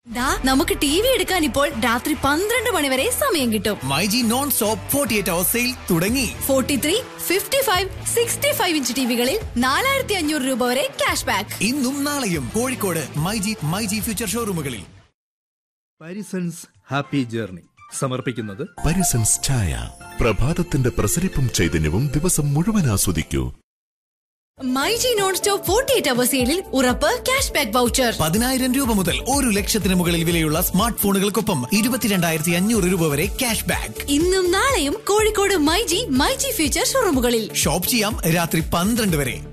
ദാ നമുക്ക് T V എടുക്കാൻ ഇപ്പോൾ രാത്രി പന്ത്രണ്ട് മണി വരെ സമയം കിട്ടും myG non stop forty eight hour sale തുടങ്ങി forty three fifty five sixty five inch ടിവികളിൽ നാലായിരത്തി അഞ്ഞൂറ് രൂപ വരെ ക്യാഷ് ബാക്ക് ഇന്നും നാളെയും കോഴിക്കോട് മൈജി മൈജി ഫ്യൂച്ചർ ഷോറൂമുകളിൽ പാരിസൺസ് ഹാപ്പി ജേർണി സമർപ്പിക്കുന്നത് പരിസൻസ് ചായ പ്രഭാതത്തിന്റെ പ്രസരിപ്പും ചൈതന്യവും ദിവസം മുഴുവൻ ആസ്വദിക്കൂ myG non stop forty eight hour സെയിലിൽ ഉറപ്പ് ക്യാഷ് ബാക്ക് വൗച്ചർ പതിനായിരം രൂപ മുതൽ ഒരു ലക്ഷത്തിന് മുകളിൽ വിലയുള്ള സ്മാർട്ട് ഫോണുകൾക്കൊപ്പം ഇരുപത്തിരണ്ടായിരത്തി അഞ്ഞൂറ് രൂപ വരെ ക്യാഷ് ബാക്ക് ഇന്നും നാളെയും കോഴിക്കോട് മൈജി മൈജി ഫ്യൂച്ചർ ഷോറൂമുകളിൽ ഷോപ്പ് ചെയ്യാം രാത്രി പന്ത്രണ്ട് വരെ